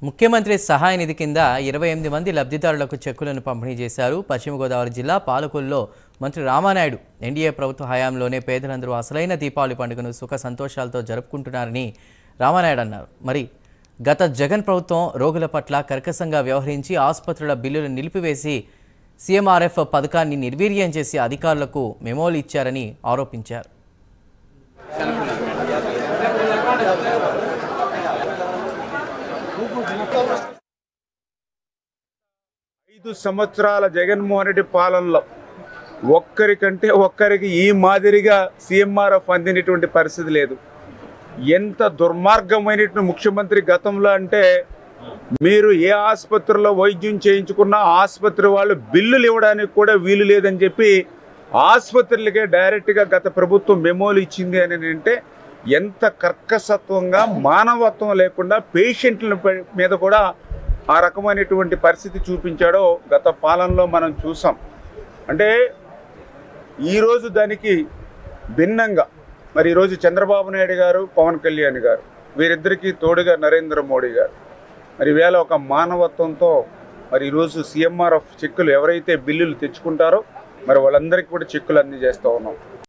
ముఖ్యమంత్రి సహాయ నిధి కింద ఇరవై ఎనిమిది మంది లబ్ధిదారులకు చెక్కులను పంపిణీ చేశారు పశ్చిమ గోదావరి జిల్లా పాలకొల్లో మంత్రి రామానాయుడు ఎన్డీఏ ప్రభుత్వ హయాంలోనే పేదలందరూ అసలైన దీపావళి పండుగను సుఖ సంతోషాలతో జరుపుకుంటున్నారని రామానాయుడు అన్నారు మరి గత జగన్ ప్రభుత్వం రోగుల పట్ల కర్కశంగా వ్యవహరించి ఆసుపత్రుల బిల్లులు నిలిపివేసి సీఎంఆర్ఎఫ్ పథకాన్ని నిర్వీర్యం చేసి అధికారులకు మెమోలు ఇచ్చారని ఆరోపించారు ఐదు సంవత్సరాల జగన్మోహన్ రెడ్డి పాలనలో ఒక్కరికంటే ఒక్కరికి ఈ మాదిరిగా సీఎంఆర్ఎఫ్ అందినటువంటి పరిస్థితి లేదు ఎంత దుర్మార్గమైనటువంటి ముఖ్యమంత్రి గతంలో అంటే మీరు ఏ ఆసుపత్రిలో వైద్యం చేయించుకున్నా ఆసుపత్రి వాళ్ళు బిల్లులు ఇవ్వడానికి కూడా వీలు లేదని చెప్పి ఆసుపత్రులకే డైరెక్ట్గా గత ప్రభుత్వం మెమోలు ఇచ్చింది అని అంటే ఎంత కర్కసత్వంగా మానవత్వం లేకుండా పేషెంట్ల పై- మీద కూడా ఆ రకమైనటువంటి పరిస్థితి చూపించాడో గత పాలనలో మనం చూసాం అంటే ఈరోజు దానికి భిన్నంగా మరి ఈరోజు చంద్రబాబు నాయుడు గారు పవన్ కళ్యాణ్ గారు వీరిద్దరికీ తోడుగా నరేంద్ర మోడీ గారు మరి వేళ ఒక మానవత్వంతో మరి ఈరోజు సీఎంఆర్ఎఫ్ చెక్కులు ఎవరైతే బిల్లులు తెచ్చుకుంటారో మరి వాళ్ళందరికీ కూడా చెక్కులు అందజేస్తూ ఉన్నాం